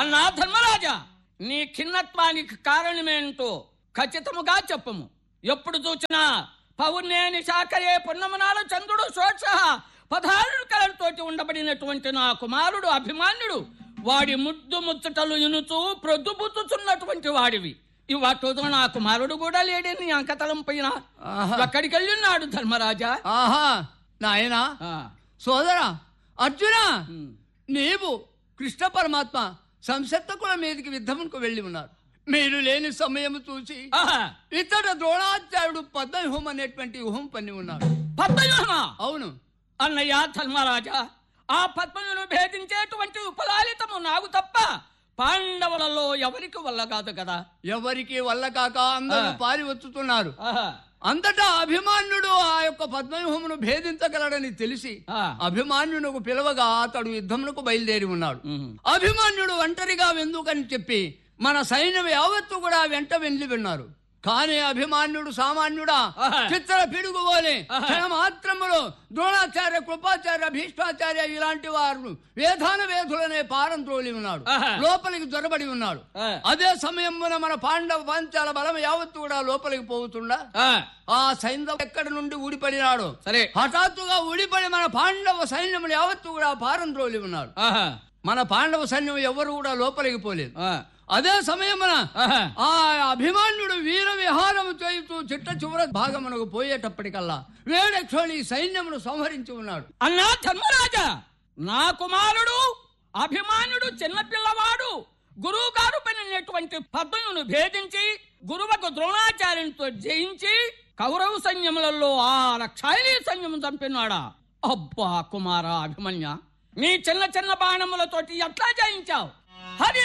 అన్నా ధర్మరాజా నీ ఖిన్నత్వానికి కారణమేంటో ఖచ్చితముగా చెప్పము ఎప్పుడు చూచినా పౌర్ణేని శాఖయే పున్నమనాల చంద్రుడు శోష పదహారు కళలతోటి ఉండబడినటువంటి నా కుమారుడు అభిమాన్యుడు వాడి ముద్దు ముచ్చటలు ఇనుచూ ప్రొద్దుబుచ్చుచున్నటువంటి వాడివి ఇవాటోతో నా కుమారుడు కూడా లేడే నీ అంకతలం పైన ఆహా. ఎక్కడికి వెళ్ళున్నాడు ధర్మరాజా ఆహా నాయనా ఆ, సోదరా అర్జున ఉమ్. నీవు కృష్ణ పరమాత్మ సంసత్తకుల మీదకి యుద్ధమునకు వెళ్ళి ఉన్నారు మీరు లేని సమయం చూసి ఆహా, ఇతడ ద్రోణాచార్యుడు పద్మవ్యూహం అనేటువంటి వ్యూహం పన్ని ఉన్నాడు పద్మవ్యూహమా? అవును అన్నయ్య ధర్మరాజా ఆ పద్మను భేదించేటువంటి ఉపలాలితము నాకు తప్ప పాండవులలో ఎవరికి వల్ల కాదు కదా ఎవరికి వల్ల కాక అందరూ ఆ. పారి వచ్చుతున్నారు ఆహా, అంతటా అభిమాన్యుడు ఆ యొక్క పద్మవ్యూహమును భేదించగలడని తెలిసి ఆ. అభిమాన్యునకు పిలవగా అతడు యుద్ధమునకు బయలుదేరి ఉన్నాడు ఉహు. అభిమాన్యుడు ఒంటరిగా వెందుకని చెప్పి మన సైన్యం యావత్తు కూడా వెంట వెళ్ళి విన్నారు కానీ అభిమాన్యుడు సామాన్యుడా ఆహా. చిత్ర పిడుగువోలే ఆహా. క్షణ మాత్రములో ద్రోణాచార్య కృపాచార్య భీష్మాచార్య ఇలాంటి వారు వేదాన వేధులనే పారం త్రోలి ఉన్నాడు ఆహా. లోపలికి దొరబడి ఉన్నాడు ఆ. అదే సమయమున మన పాండవ పంచాల బలం యావత్తు కూడా లోపలికి పోతుండా ఆ, ఆ సైన్యం ఎక్కడి నుండి ఊడిపడినాడు సరే హఠాత్తుగా ఊడిపడి మన పాండవ సైన్యములు యావత్తు కూడా పారం త్రోలి ఉన్నాడు ఆహా, మన పాండవ సైన్యం ఎవరు కూడా లోపలికి పోలేదు ఆ, అదే సమయమున ఆహా, ఆ అభిమాన్యుడు వీర విహారము చేయుతూ చిట్ట చివర భాగమునకు పోయేటప్పటికల్లా వేడక్షోళి సైన్యమును సంహరించి ఉన్నాడు అన్నా ధర్మరాజా నా కుమారుడు అభిమానుడు చిన్నపిల్లవాడు గురువు గారు పనినటువంటి పద్మను భేదించి గురువుకు ద్రోణాచార్యంతో జయించి కౌరవ సైన్యములలో ఆ లక్షాయిని సైన్యం చంపినాడా అబ్బా కుమార అభిమన్య నీ చిన్న చిన్న బాణములతోటి ఎట్లా జయించావు హరి